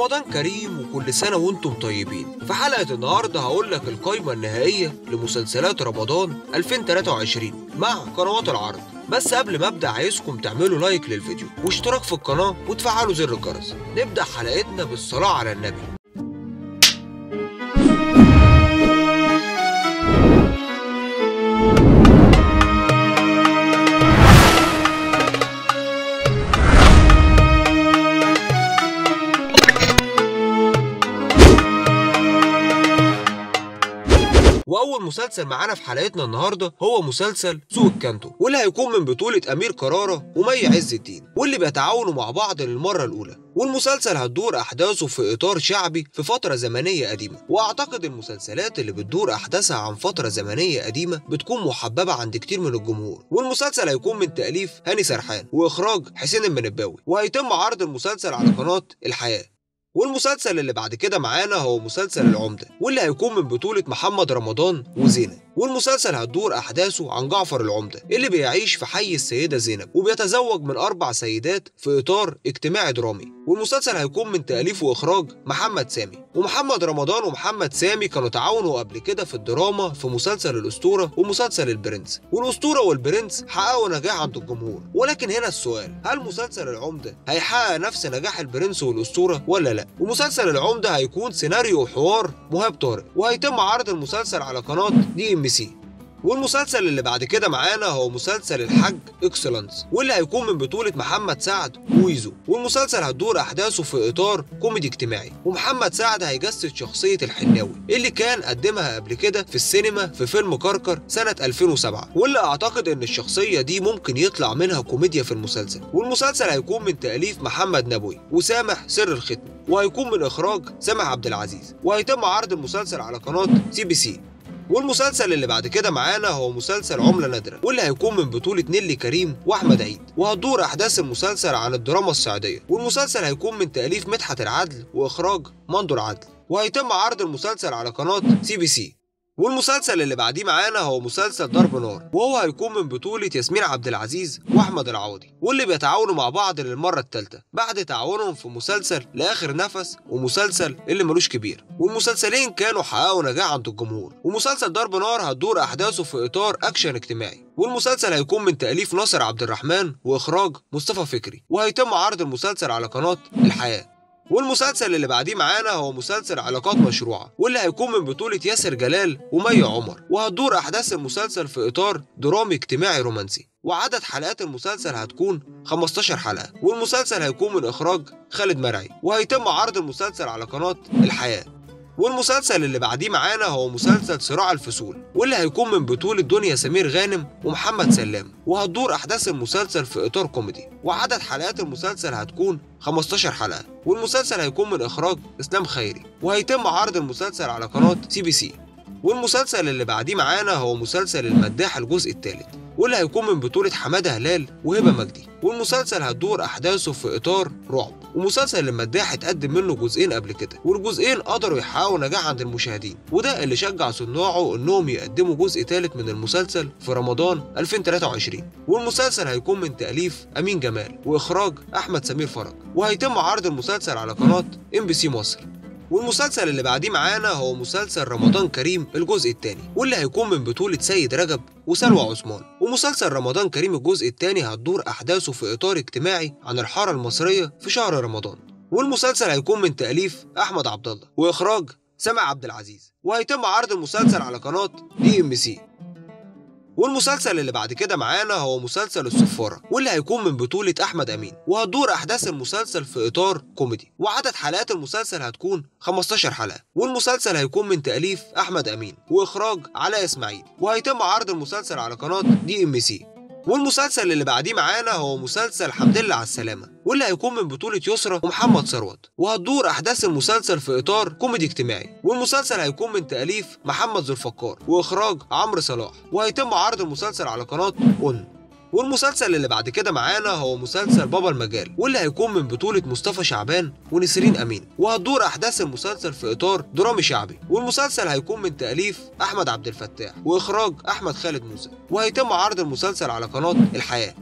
رمضان كريم وكل سنة وانتم طيبين في حلقة النهاردة هقول لك القائمة النهائية لمسلسلات رمضان 2023 مع قنوات العرض بس قبل ما ابدا عايزكم تعملوا لايك للفيديو واشتراك في القناة وتفعلوا زر الجرس نبدا حلقتنا بالصلاة على النبي واول مسلسل معانا في حلقتنا النهارده هو مسلسل سوق الكانتو واللي هيكون من بطوله امير كراره ومي عز الدين واللي بيتعاونوا مع بعض للمره الاولى والمسلسل هتدور احداثه في اطار شعبي في فتره زمنيه قديمه واعتقد المسلسلات اللي بتدور احداثها عن فتره زمنيه قديمه بتكون محببه عند كتير من الجمهور والمسلسل هيكون من تاليف هاني سرحان واخراج حسين المنباوي وهيتم عرض المسلسل على قناه الحياه والمسلسل اللي بعد كده معانا هو مسلسل العمدة واللي هيكون من بطولة محمد رمضان وزينب والمسلسل هتدور أحداثه عن جعفر العمدة اللي بيعيش في حي السيدة زينب وبيتزوج من أربع سيدات في إطار اجتماعي درامي والمسلسل هيكون من تأليف وإخراج محمد سامي ومحمد رمضان ومحمد سامي كانوا تعاونوا قبل كده في الدراما في مسلسل الأسطورة ومسلسل البرنس والأسطورة والبرنس حققوا نجاح عند الجمهور ولكن هنا السؤال هل مسلسل العمدة هيحقق نفس نجاح البرنس والأسطورة ولا لا ومسلسل العمدة هيكون سيناريو وحوار مهاب طارق وهيتم عرض المسلسل على قناة دي ام سي والمسلسل اللي بعد كده معانا هو مسلسل الحاج اكسلانس واللي هيكون من بطولة محمد سعد وويزو والمسلسل هتدور أحداثه في إطار كوميدي اجتماعي ومحمد سعد هيجسد شخصية الحناوي اللي كان قدمها قبل كده في السينما في فيلم كركر سنة 2007 واللي أعتقد إن الشخصية دي ممكن يطلع منها كوميديا في المسلسل والمسلسل هيكون من تأليف محمد نبوي وسامح سر الختم وهيكون من إخراج سامح عبد العزيز وهيتم عرض المسلسل على قناة سي بي سي والمسلسل اللي بعد كده معانا هو مسلسل عملة نادرة واللي هيكون من بطولة نيلي كريم وأحمد عيد وهتدور أحداث المسلسل عن الدراما الصعيدية والمسلسل هيكون من تأليف مدحت العدل وإخراج مندور عدل وهيتم عرض المسلسل على قناة سي بي سي والمسلسل اللي بعديه معانا هو مسلسل ضرب نار وهو هيكون من بطولة ياسمين عبد العزيز واحمد العوضي واللي بيتعاونوا مع بعض للمرة الثالثة بعد تعاونهم في مسلسل لآخر نفس ومسلسل اللي ملوش كبير والمسلسلين كانوا حققوا نجاح عند الجمهور ومسلسل ضرب نار هتدور أحداثه في إطار أكشن اجتماعي والمسلسل هيكون من تأليف ناصر عبد الرحمن وإخراج مصطفى فكري وهيتم عرض المسلسل على قناة الحياة والمسلسل اللي بعديه معانا هو مسلسل علاقات مشروعة واللي هيكون من بطولة ياسر جلال ومي عمر وهتدور أحداث المسلسل في إطار درامي اجتماعي رومانسي وعدد حلقات المسلسل هتكون 15 حلقة والمسلسل هيكون من إخراج خالد مرعي وهيتم عرض المسلسل على قناة الحياة والمسلسل اللي بعديه معانا هو مسلسل صراع الفصول واللي هيكون من بطولة دنيا سمير غانم ومحمد سلام وهتدور أحداث المسلسل في إطار كوميدي وعدد حلقات المسلسل هتكون 15 حلقة والمسلسل هيكون من إخراج إسلام خيري وهيتم عرض المسلسل على قناة سي بي سي والمسلسل اللي بعديه معانا هو مسلسل المداح الجزء الثالث واللي هيكون من بطولة حمادة هلال وهبة مجدي والمسلسل هتدور أحداثه في إطار رعب ومسلسل المداح اتقدم منه جزئين قبل كده والجزئين قدروا يحققوا نجاح عند المشاهدين وده اللي شجع صناعه انهم يقدموا جزء ثالث من المسلسل في رمضان 2023 والمسلسل هيكون من تأليف أمين جمال وإخراج أحمد سمير فرج وهيتم عرض المسلسل على قناة ام بي سي مصر والمسلسل اللي بعديه معانا هو مسلسل رمضان كريم الجزء الثاني واللي هيكون من بطولة سيد رجب وسلوى عثمان ومسلسل رمضان كريم الجزء الثاني هتدور أحداثه في إطار اجتماعي عن الحارة المصرية في شهر رمضان والمسلسل هيكون من تأليف أحمد عبد الله وإخراج سامع عبد العزيز وهيتم عرض المسلسل على قناة دي ام سي والمسلسل اللي بعد كده معانا هو مسلسل الصفارة واللي هيكون من بطولة أحمد أمين وهتدور أحداث المسلسل في إطار كوميدي وعدد حلقات المسلسل هتكون 15 حلقة والمسلسل هيكون من تأليف أحمد أمين وإخراج علاء إسماعيل وهيتم عرض المسلسل على قناة دي ام سي والمسلسل اللي بعديه معانا هو مسلسل حمد لله على السلامة واللي هيكون من بطولة يسرا ومحمد ثروت وهتدور أحداث المسلسل في إطار كوميدي اجتماعي والمسلسل هيكون من تأليف محمد ذو الفقار وإخراج عمرو صلاح وهيتم عرض المسلسل على قناة أون والمسلسل اللي بعد كده معانا هو مسلسل بابا المجال واللي هيكون من بطولة مصطفى شعبان ونسرين أمين وهتدور أحداث المسلسل في إطار درامي شعبي والمسلسل هيكون من تأليف أحمد عبد الفتاح وإخراج أحمد خالد موسى وهيتم عرض المسلسل على قناة الحياة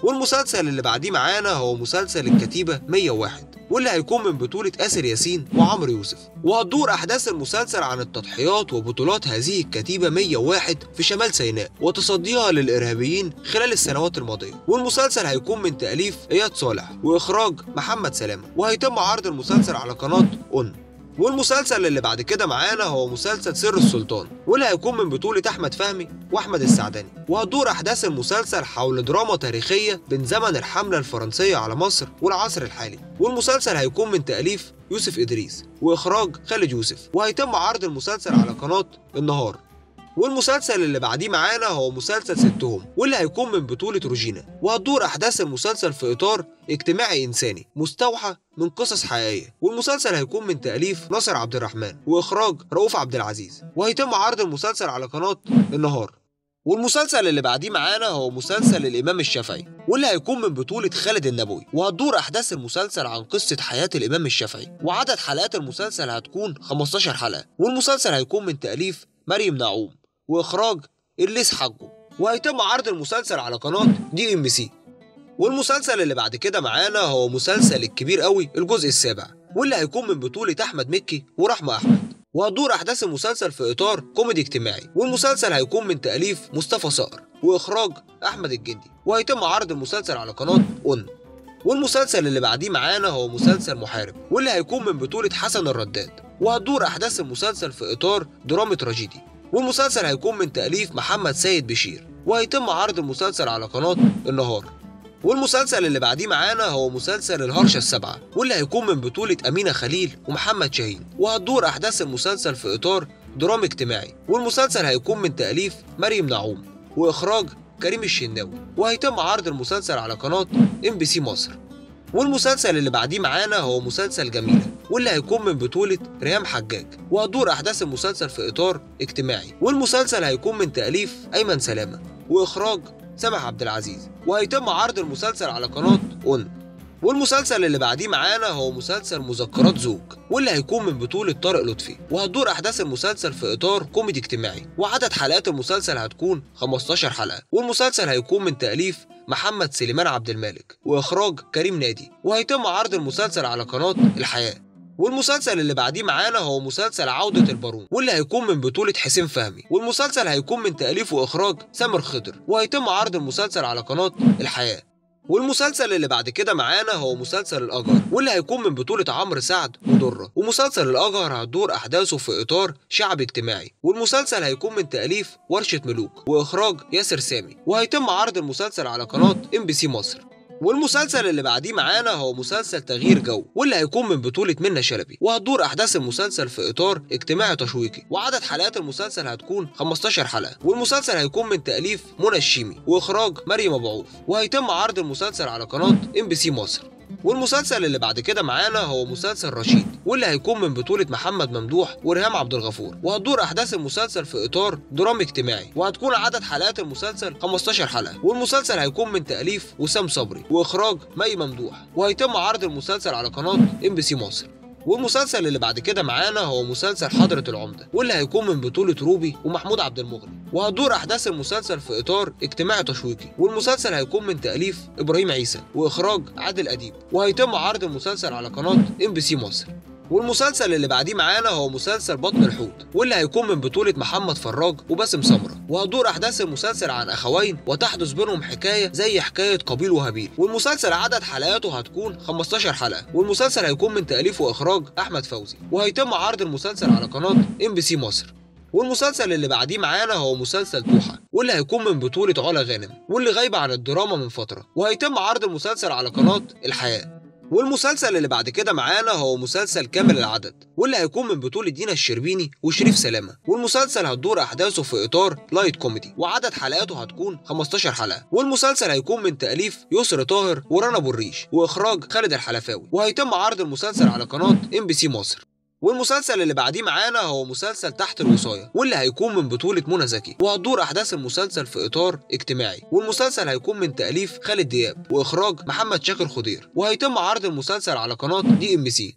والمسلسل اللي بعديه معانا هو مسلسل الكتيبة 101 واللي هيكون من بطولة آسر ياسين وعمرو يوسف وهتدور أحداث المسلسل عن التضحيات وبطولات هذه الكتيبة 101 في شمال سيناء وتصديها للإرهابيين خلال السنوات الماضية والمسلسل هيكون من تأليف إياد صالح وإخراج محمد سلامة وهيتم عرض المسلسل على قناة أون والمسلسل اللي بعد كده معانا هو مسلسل سر السلطان واللي هيكون من بطولة أحمد فهمي وأحمد السعداني وهتدور أحداث المسلسل حول دراما تاريخية بين زمن الحملة الفرنسية على مصر والعصر الحالي والمسلسل هيكون من تأليف يوسف إدريس وإخراج خالد يوسف وهيتم عرض المسلسل على قناة النهار والمسلسل اللي بعديه معانا هو مسلسل ستهم واللي هيكون من بطولة روجينا وهتدور أحداث المسلسل في إطار اجتماعي إنساني مستوحى من قصص حقيقية والمسلسل هيكون من تأليف ناصر عبد الرحمن وإخراج رؤوف عبد العزيز وهيتم عرض المسلسل على قناة النهار والمسلسل اللي بعديه معانا هو مسلسل الإمام الشافعي واللي هيكون من بطولة خالد النبوي وهتدور أحداث المسلسل عن قصة حياة الإمام الشافعي وعدد حلقات المسلسل هتكون 15 حلقة والمسلسل هيكون من تأليف مريم نعوم وإخراج إليس حجه وهيتم عرض المسلسل على قناة دي ام سي والمسلسل اللي بعد كده معانا هو مسلسل الكبير قوي الجزء السابع واللي هيكون من بطولة أحمد مكي ورحمة أحمد وهتدور أحداث المسلسل في إطار كوميدي اجتماعي والمسلسل هيكون من تأليف مصطفى صقر وإخراج أحمد الجندي وهيتم عرض المسلسل على قناة أون والمسلسل اللي بعديه معانا هو مسلسل محارب واللي هيكون من بطولة حسن الرداد وهتدور أحداث المسلسل في إطار درامي تراجيدي والمسلسل هيكون من تأليف محمد سيد بشير وهيتم عرض المسلسل على قناة النهار والمسلسل اللي بعديه معانا هو مسلسل الهرشة السبعة واللي هيكون من بطولة أمينة خليل ومحمد شاهين وهتدور أحداث المسلسل في إطار درامي اجتماعي والمسلسل هيكون من تأليف مريم نعوم وإخراج كريم الشناوي وهيتم عرض المسلسل على قناة ام بي سي مصر والمسلسل اللي بعديه معانا هو مسلسل جميلة واللي هيكون من بطولة ريهام حجاج وهتدور أحداث المسلسل في إطار اجتماعي والمسلسل هيكون من تأليف أيمن سلامة وإخراج سامح عبد العزيز وهيتم عرض المسلسل على قناة أون والمسلسل اللي بعديه معانا هو مسلسل مذكرات زوج واللي هيكون من بطولة طارق لطفي وهتدور أحداث المسلسل في إطار كوميدي اجتماعي وعدد حلقات المسلسل هتكون 15 حلقة والمسلسل هيكون من تأليف محمد سليمان عبد المالك وإخراج كريم نادي وهيتم عرض المسلسل على قناة الحياة والمسلسل اللي بعديه معانا هو مسلسل عودة البارون واللي هيكون من بطولة حسين فهمي والمسلسل هيكون من تأليف وإخراج سامر خضر وهيتم عرض المسلسل على قناة الحياة والمسلسل اللي بعد كده معانا هو مسلسل الأجر واللي هيكون من بطولة عمرو سعد ودرة ومسلسل الأجر هتدور أحداثه في إطار شعبي اجتماعي والمسلسل هيكون من تأليف ورشة ملوك وإخراج ياسر سامي وهيتم عرض المسلسل على قناة ام بي سي مصر والمسلسل اللي بعديه معانا هو مسلسل تغيير جو واللي هيكون من بطولة منة شلبي وهتدور أحداث المسلسل في إطار اجتماعي تشويقي وعدد حلقات المسلسل هتكون 15 حلقة والمسلسل هيكون من تأليف منى الشيمي وإخراج مريم أبو عوف وهيتم عرض المسلسل على قناة ام بي سي مصر والمسلسل اللي بعد كده معانا هو مسلسل رشيد واللي هيكون من بطولة محمد ممدوح وريهام عبد الغفور وهتدور أحداث المسلسل في إطار درامي اجتماعي وهتكون عدد حلقات المسلسل 15 حلقة والمسلسل هيكون من تأليف وسام صبري وإخراج مي ممدوح وهيتم عرض المسلسل على قناة ام بي سي مصر والمسلسل اللي بعد كده معانا هو مسلسل حضرة العمدة واللي هيكون من بطولة روبي ومحمود عبد المغني وهتدور أحداث المسلسل في إطار اجتماعي تشويقي والمسلسل هيكون من تأليف إبراهيم عيسى وإخراج عادل أديب وهيتم عرض المسلسل على قناة ام بي سي مصر والمسلسل اللي بعديه معانا هو مسلسل بطن الحوت واللي هيكون من بطولة محمد فراج وباسم سمرة وهتدور أحداث المسلسل عن أخوين وتحدث بينهم حكاية زي حكاية قابيل وهابيل والمسلسل عدد حلقاته هتكون 15 حلقة والمسلسل هيكون من تأليف وإخراج أحمد فوزي وهيتم عرض المسلسل على قناة ام بي سي مصر والمسلسل اللي بعديه معانا هو مسلسل توحة واللي هيكون من بطولة علا غانم واللي غايبة عن الدراما من فترة وهيتم عرض المسلسل على قناة الحياة والمسلسل اللي بعد كده معانا هو مسلسل كامل العدد واللي هيكون من بطولة دينا الشربيني وشريف سلامة والمسلسل هتدور أحداثه في إطار لايت كوميدي وعدد حلقاته هتكون 15 حلقة والمسلسل هيكون من تأليف يسر طاهر ورنا أبو الريش وإخراج خالد الحلفاوي وهيتم عرض المسلسل على قناة ام بي سي مصر والمسلسل اللي بعديه معانا هو مسلسل تحت الوصاية واللي هيكون من بطولة منى زكي وهتدور أحداث المسلسل في إطار اجتماعي والمسلسل هيكون من تأليف خالد دياب وإخراج محمد شاكر خضير وهيتم عرض المسلسل على قناة دي ام سي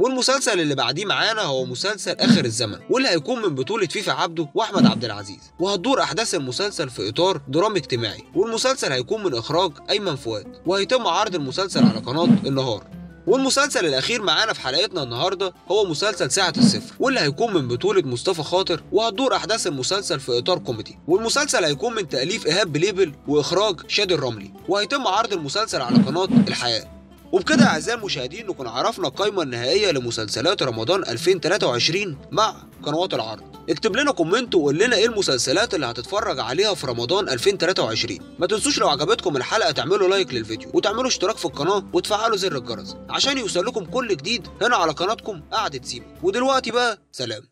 والمسلسل اللي بعديه معانا هو مسلسل اخر الزمن واللي هيكون من بطوله فيفا عبده واحمد عبد العزيز وهتدور احداث المسلسل في اطار درامي اجتماعي والمسلسل هيكون من اخراج ايمن فؤاد وهيتم عرض المسلسل على قناه النهار والمسلسل الاخير معانا في حلقتنا النهارده هو مسلسل ساعه الصفر واللي هيكون من بطوله مصطفى خاطر وهتدور احداث المسلسل في اطار كوميدي والمسلسل هيكون من تاليف ايهاب بليبل واخراج شادي الرملي وهيتم عرض المسلسل على قناه الحياه وبكده اعزائي المشاهدين نكون عرفنا القائمه النهائيه لمسلسلات رمضان 2023 مع قنوات العرض اكتب لنا كومنت وقول لنا ايه المسلسلات اللي هتتفرج عليها في رمضان 2023 ما تنسوش لو عجبتكم الحلقه تعملوا لايك للفيديو وتعملوا اشتراك في القناه وتفعلوا زر الجرس عشان يوصل لكم كل جديد هنا على قناتكم قعدة سيما ودلوقتي بقى سلام